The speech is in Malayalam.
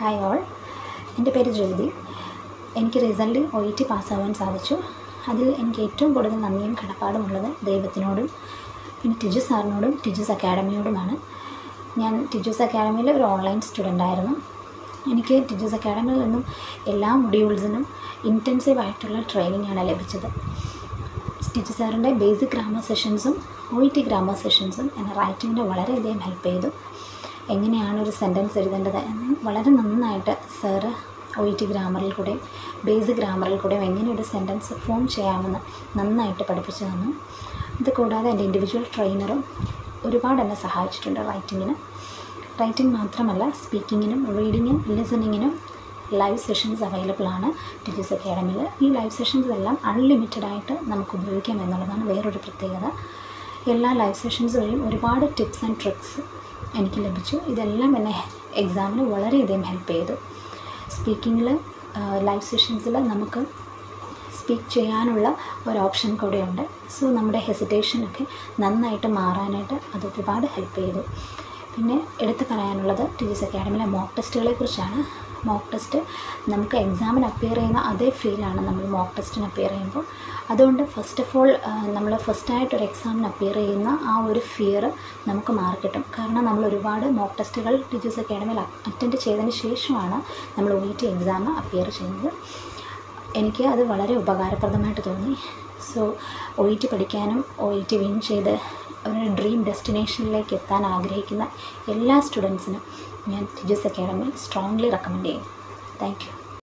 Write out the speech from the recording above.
ഹായ് ഓൾ എൻ്റെ പേര് ജ്യോതി എനിക്ക് റീസെൻ്റ്ലി ഒ ഇ ടി പാസ്സാവാൻ സാധിച്ചു അതിൽ എനിക്ക് ഏറ്റവും കൂടുതൽ നന്ദിയും കടപ്പാടുമുള്ളത് ദൈവത്തിനോടും പിന്നെ ടിജു സാറിനോടും ടിജുസ് അക്കാഡമിയോടുമാണ് ഞാൻ ടിജുസ് അക്കാഡമിയിലെ ഒരു ഓൺലൈൻ സ്റ്റുഡൻ്റ് ആയിരുന്നു എനിക്ക് ടിജുസ് അക്കാഡമിയിൽ നിന്നും എല്ലാ മൊഡ്യൂൾസിനും ഇൻറ്റൻസീവ് ആയിട്ടുള്ള ട്രെയിനിങ് ആണ് ലഭിച്ചത് ടിജു സാറിൻ്റെ ബേസിക് ഗ്രാമർ സെഷൻസും ഒ ഇ ടി ഗ്രാമർ സെഷൻസും എന്നെ റൈറ്റിങ്ങിന് വളരെയധികം ഹെൽപ്പ് ചെയ്തു എങ്ങനെയാണ് ഒരു സെൻറ്റൻസ് എഴുതേണ്ടത് എന്ന് വളരെ നന്നായിട്ട് സാറ് ഒ ഇ ടി ഗ്രാമറിൽ കൂടെയും ബേസിക് ഗ്രാമറിൽ കൂടെയും എങ്ങനെ ഒരു സെൻറ്റൻസ് ഫോം ചെയ്യാമെന്ന് നന്നായിട്ട് പഠിപ്പിച്ചു തന്നു ഇത് കൂടാതെ എൻ്റെ ഇൻഡിവിജ്വൽ ട്രെയിനറും ഒരുപാട് എന്നെ സഹായിച്ചിട്ടുണ്ട് റൈറ്റിങ്ങിന് റൈറ്റിംഗ് മാത്രമല്ല സ്പീക്കിങ്ങിനും റീഡിങ്ങിനും ലിസണിങ്ങിനും ലൈവ് സെഷൻസ് അവൈലബിൾ ആണ് ടീച്ചേഴ്സ് അക്കാഡമിയിൽ ഈ ലൈവ് സെഷൻസ് എല്ലാം അൺലിമിറ്റഡ് ആയിട്ട് നമുക്ക് ഉപയോഗിക്കാം എന്നുള്ളതാണ് വേറൊരു പ്രത്യേകത എല്ലാ ലൈവ് സെഷൻസ് വഴിയും ഒരുപാട് ടിപ്സ് ആൻഡ് ട്രിക്സ് എനിക്ക് ലഭിച്ചു ഇതെല്ലാം എന്നെ എക്സാമിന് വളരെയധികം ഹെൽപ്പ് ചെയ്തു സ്പീക്കിങ്ങിൽ ലൈവ് സെഷൻസിൽ നമുക്ക് സ്പീക്ക് ചെയ്യാനുള്ള ഒരു ഓപ്ഷൻ കൂടെയുണ്ട് സോ നമ്മുടെ ഹെസിറ്റേഷനൊക്കെ നന്നായിട്ട് മാറാനായിട്ട് അത് ഒരുപാട് ഹെൽപ്പ് ചെയ്തു പിന്നെ എടുത്തു പറയാനുള്ളത് ടീച്ചേഴ്സ് അക്കാഡമിയിലെ മോക്ക് ടെസ്റ്റുകളെ കുറിച്ചാണ് മോക്ക് ടെസ്റ്റ് നമുക്ക് എക്സാമിന് അപ്പിയർ ചെയ്യുന്ന അതേ ഫീലാണ് നമ്മൾ മോക്ക് ടെസ്റ്റിന് അപ്പിയർ ചെയ്യുമ്പോൾ അതുകൊണ്ട് ഫസ്റ്റ് ഓഫ് ഓൾ നമ്മൾ ഫസ്റ്റായിട്ട് ഒരു എക്സാമിന് അപ്പിയർ ചെയ്യുന്ന ആ ഒരു ഫിയർ നമുക്ക് മാറി കിട്ടും കാരണം നമ്മൾ ഒരുപാട് മോക്ക് ടെസ്റ്റുകൾ ടീച്ചേഴ്സ് അക്കാഡമിയിൽ അറ്റൻഡ് ചെയ്തതിന് ശേഷമാണ് നമ്മൾ O E T exam appear ചെയ്യുന്നത് എനിക്ക് അത് വളരെ ഉപകാരപ്രദമായിട്ട് തോന്നി സോ ഒ ഇ ടി പഠിക്കാനും ഒ ഇ ടി വിൻ ചെയ്ത് ഒരു ഡ്രീം ഡെസ്റ്റിനേഷനിലേക്ക് എത്താൻ ആഗ്രഹിക്കുന്ന എല്ലാ സ്റ്റുഡൻസിനും ഞാൻ ടീച്ചേഴ്സ് അക്കാഡമി സ്ട്രോങ്ലി റെക്കമെൻഡ് ചെയ്യും താങ്ക് യു